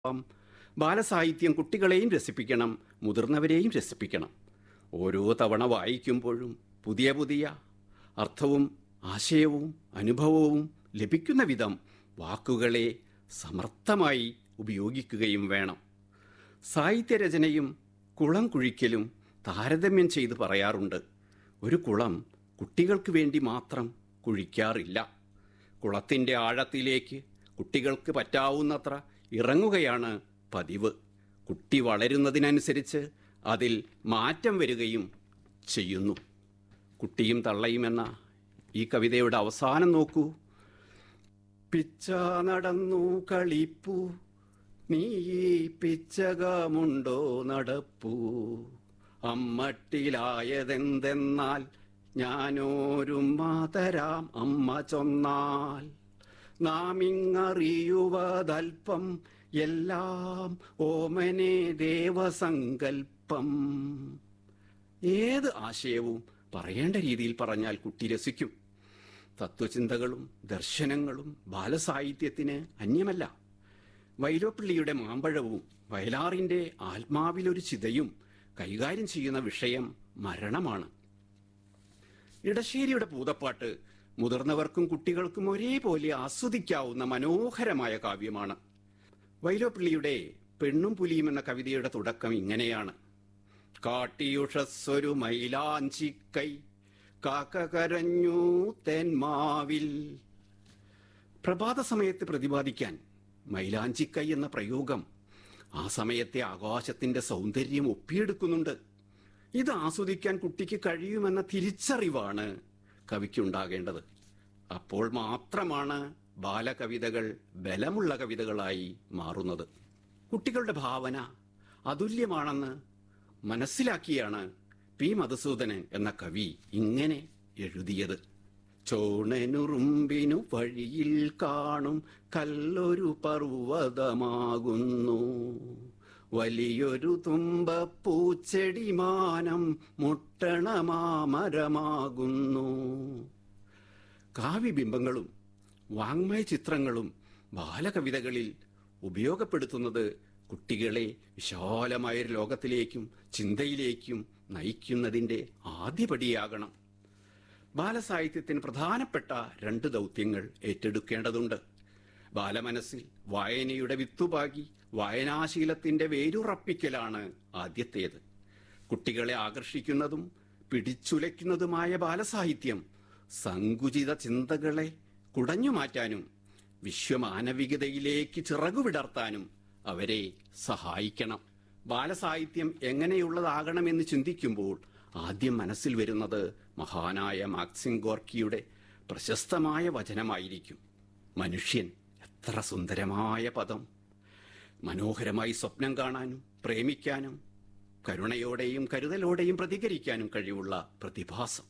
ബാലസാഹിത്യം കുട്ടികളെയും രസിപ്പിക്കണം മുതിർന്നവരെയും രസിപ്പിക്കണം ഓരോ തവണ വായിക്കുമ്പോഴും പുതിയ പുതിയ അർത്ഥവും ആശയവും അനുഭവവും ലഭിക്കുന്ന വിധം വാക്കുകളെ സമർത്ഥമായി ഉപയോഗിക്കുകയും വേണം സാഹിത്യരചനയും കുളം കുഴിക്കലും താരതമ്യം ചെയ്ത് പറയാറുണ്ട് ഒരു കുളം കുട്ടികൾക്ക് വേണ്ടി മാത്രം കുഴിക്കാറില്ല കുളത്തിൻ്റെ ആഴത്തിലേക്ക് കുട്ടികൾക്ക് പറ്റാവുന്നത്ര ഇറങ്ങുകയാണ് പതിവ് കുട്ടി വളരുന്നതിനനുസരിച്ച് അതിൽ മാറ്റം വരികയും ചെയ്യുന്നു കുട്ടിയും തള്ളയും എന്ന ഈ കവിതയുടെ അവസാനം നോക്കൂ പിച്ച നടന്നു കളിപ്പൂ നീ ഈ പിച്ചകമുണ്ടോ നടപ്പൂ അമ്മട്ടിലായതെന്തെന്നാൽ ഞാനോരു മാതരാം അമ്മ ചൊന്നാൽ നാം ഇങ്ങറിയുവതൽപ്പം എല്ലാം ഓമനെ ദേവസങ്കൽപ്പം ഏത് ആശയവും പറയേണ്ട രീതിയിൽ പറഞ്ഞാൽ കുട്ടി രസിക്കും തത്വചിന്തകളും ദർശനങ്ങളും ബാലസാഹിത്യത്തിന് അന്യമല്ല വൈലോപ്പിള്ളിയുടെ മാമ്പഴവും വയലാറിന്റെ ആത്മാവിലൊരു ചിതയും കൈകാര്യം ചെയ്യുന്ന വിഷയം മരണമാണ് ഇടശ്ശേരിയുടെ പൂതപ്പാട്ട് മുതിർന്നവർക്കും കുട്ടികൾക്കും ഒരേപോലെ ആസ്വദിക്കാവുന്ന മനോഹരമായ കാവ്യമാണ് വൈലോപ്പിള്ളിയുടെ പെണ്ണും പുലിയും എന്ന കവിതയുടെ തുടക്കം ഇങ്ങനെയാണ് കാട്ടിയുഷസ്സൊരു മൈലാഞ്ചിക്കൈ കാക്ക കരഞ്ഞു തെന്മാവിൽ പ്രഭാത സമയത്ത് പ്രതിപാദിക്കാൻ മൈലാഞ്ചിക്കൈ എന്ന പ്രയോഗം ആ സമയത്തെ ആകാശത്തിന്റെ സൗന്ദര്യം ഒപ്പിയെടുക്കുന്നുണ്ട് ഇത് ആസ്വദിക്കാൻ കുട്ടിക്ക് കഴിയുമെന്ന തിരിച്ചറിവാണ് കവിക്കുണ്ടാകേണ്ടത് അപ്പോൾ മാത്രമാണ് ബാലകവിതകൾ ബലമുള്ള കവിതകളായി മാറുന്നത് കുട്ടികളുടെ ഭാവന അതുല്യമാണെന്ന് മനസ്സിലാക്കിയാണ് പി മധുസൂദനൻ എന്ന കവി ഇങ്ങനെ എഴുതിയത് ചോണനുറുമ്പിനു വഴിയിൽ കാണും കല്ലൊരു പർവ്വതമാകുന്നു വലിയൊരു തുമ്പപ്പൂച്ചെടി മാനം മുട്ടണമാമരമാകുന്നു കാവ്യബിംബങ്ങളും വാങ്മയ ചിത്രങ്ങളും ബാലകവിതകളിൽ ഉപയോഗപ്പെടുത്തുന്നത് കുട്ടികളെ വിശാലമായൊരു ലോകത്തിലേക്കും ചിന്തയിലേക്കും നയിക്കുന്നതിൻ്റെ ആദ്യപടിയാകണം ബാലസാഹിത്യത്തിന് പ്രധാനപ്പെട്ട രണ്ട് ദൗത്യങ്ങൾ ഏറ്റെടുക്കേണ്ടതുണ്ട് ബാലമനസ്സിൽ വായനയുടെ വിത്തുപാകി വായനാശീലത്തിന്റെ വേരുറപ്പിക്കലാണ് ആദ്യത്തേത് കുട്ടികളെ ആകർഷിക്കുന്നതും പിടിച്ചുലയ്ക്കുന്നതുമായ ബാലസാഹിത്യം സങ്കുചിത ചിന്തകളെ കുടഞ്ഞു മാറ്റാനും വിശ്വമാനവികതയിലേക്ക് ചിറകുവിടർത്താനും അവരെ സഹായിക്കണം ബാലസാഹിത്യം എങ്ങനെയുള്ളതാകണമെന്ന് ചിന്തിക്കുമ്പോൾ ആദ്യം മനസ്സിൽ വരുന്നത് മഹാനായ മാക്സിം ഗോർക്കിയുടെ പ്രശസ്തമായ വചനമായിരിക്കും മനുഷ്യൻ എത്ര സുന്ദരമായ പദം മനോഹരമായി സ്വപ്നം കാണാനും പ്രേമിക്കാനും കരുണയോടെയും കരുതലോടെയും പ്രതികരിക്കാനും കഴിവുള്ള പ്രതിഭാസം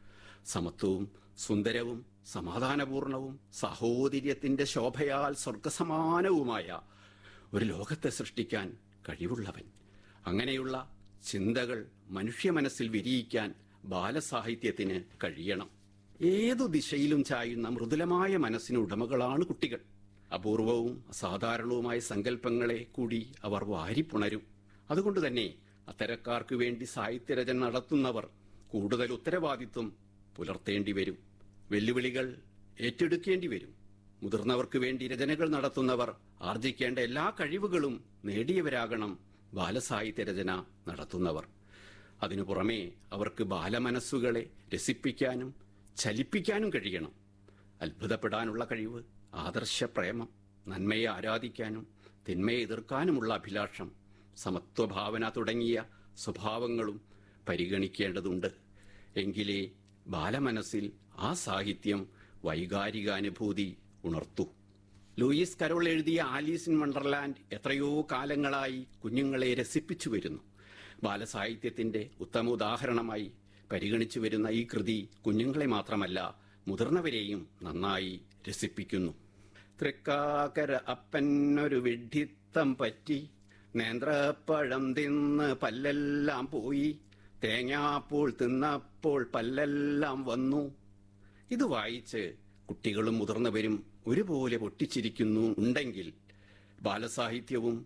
സമത്വവും സുന്ദരവും സമാധാനപൂർണവും സഹോദര്യത്തിന്റെ ശോഭയാൽ സ്വർഗസമാനവുമായ ഒരു ലോകത്തെ സൃഷ്ടിക്കാൻ കഴിവുള്ളവൻ അങ്ങനെയുള്ള ചിന്തകൾ മനുഷ്യ മനസ്സിൽ വിരിയിക്കാൻ ബാലസാഹിത്യത്തിന് കഴിയണം ഏതു ദിശയിലും ചായുന്ന മൃദുലമായ മനസ്സിന് ഉടമകളാണ് കുട്ടികൾ അപൂർവവും അസാധാരണവുമായ സങ്കല്പങ്ങളെ കൂടി അവർ വാരിപ്പുണരും അതുകൊണ്ട് തന്നെ അത്തരക്കാർക്ക് വേണ്ടി സാഹിത്യരചന നടത്തുന്നവർ കൂടുതൽ ഉത്തരവാദിത്വം പുലർത്തേണ്ടി വരും വെല്ലുവിളികൾ ഏറ്റെടുക്കേണ്ടി വരും മുതിർന്നവർക്ക് വേണ്ടി രചനകൾ നടത്തുന്നവർ ആർജിക്കേണ്ട എല്ലാ കഴിവുകളും നേടിയവരാകണം ബാലസാഹിത്യ രചന നടത്തുന്നവർ അതിനു പുറമേ അവർക്ക് ബാലമനസ്സുകളെ രസിപ്പിക്കാനും ചലിപ്പിക്കാനും കഴിയണം അത്ഭുതപ്പെടാനുള്ള കഴിവ് ആദർശ പ്രേമം നന്മയെ ആരാധിക്കാനും തിന്മയെ എതിർക്കാനുമുള്ള അഭിലാഷം സമത്വഭാവന തുടങ്ങിയ സ്വഭാവങ്ങളും പരിഗണിക്കേണ്ടതുണ്ട് എങ്കിലേ ബാലമനസ്സിൽ ആ സാഹിത്യം വൈകാരികാനുഭൂതി ഉണർത്തു ലൂയിസ് കരോൾ എഴുതിയ ആലീസ് ഇൻ വണ്ടർലാൻഡ് എത്രയോ കാലങ്ങളായി കുഞ്ഞുങ്ങളെ രസിപ്പിച്ചു വരുന്നു ബാലസാഹിത്യത്തിന്റെ ഉത്തമ ഉദാഹരണമായി പരിഗണിച്ചു വരുന്ന ഈ കൃതി കുഞ്ഞുങ്ങളെ മാത്രമല്ല മുതിർന്നവരെയും നന്നായി രസിപ്പിക്കുന്നു തൃക്കാക്കര അപ്പനൊരു വിഡ്ഢിത്തം പറ്റി നേന്ത്രപ്പഴം തിന്ന് പല്ലെല്ലാം പോയി തേങ്ങാപ്പോൾ തിന്നപ്പോൾ പല്ലെല്ലാം വന്നു ഇത് വായിച്ച് കുട്ടികളും മുതിർന്നവരും ഒരുപോലെ പൊട്ടിച്ചിരിക്കുന്നു ഉണ്ടെങ്കിൽ ബാലസാഹിത്യവും